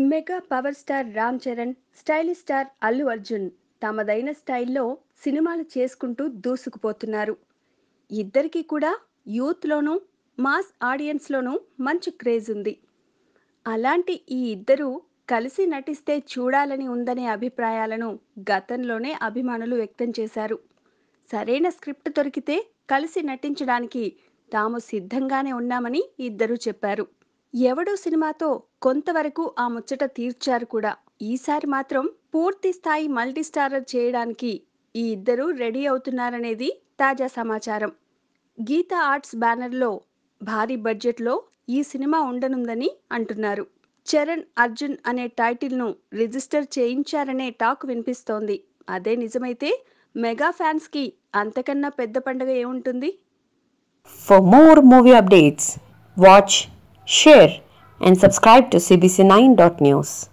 Mega power star Ram Charan stylish star Allu Arjun తమదైన స్టైల్లో సినిమాలు చేసుకుంటూ దూసుకుపోతున్నారు ఇద్దరికీ కూడా యూత్లోనూ మాస్ ఆడియన్స్లోనూ మంచి క్రేజ్ ఉంది అలాంటి ఈ ఇద్దరూ కలిసి నటిస్తే చూడాలని ఉందనే అభిప్రాయాలను గతంలోనే అభిమానులు వ్యక్తం చేశారు సరైన స్క్రిప్ట్ దొరికితే కలిసి నటించడానికి తాము సిద్ధంగానే ఉన్నామని ఇద్దరూ చెప్పారు ఎవడో సినిమాతో కొంతవరకు ఆ ముచ్చట తీర్చారు కూడా ఈసారి మాత్రం పూర్తి స్థాయి మల్టీ స్టారర్ చేయడానికి ఈ ఇద్దరూ రెడీ అవుతున్నారనేది తాజా సమాచారం గీతా ఆర్ట్స్ బ్యానర్లో భారీ బడ్జెట్లో ఈ సినిమా ఉండనుందని అంటున్నారు చరణ్ అర్జున్ అనే టైటిల్ను రిజిస్టర్ చేయించారనే టాక్ వినిపిస్తోంది అదే నిజమైతే మెగా ఫ్యాన్స్కి అంతకన్నా పెద్ద పండుగ ఏముంటుంది For more movie updates, watch, share, and subscribe to CBC9.news.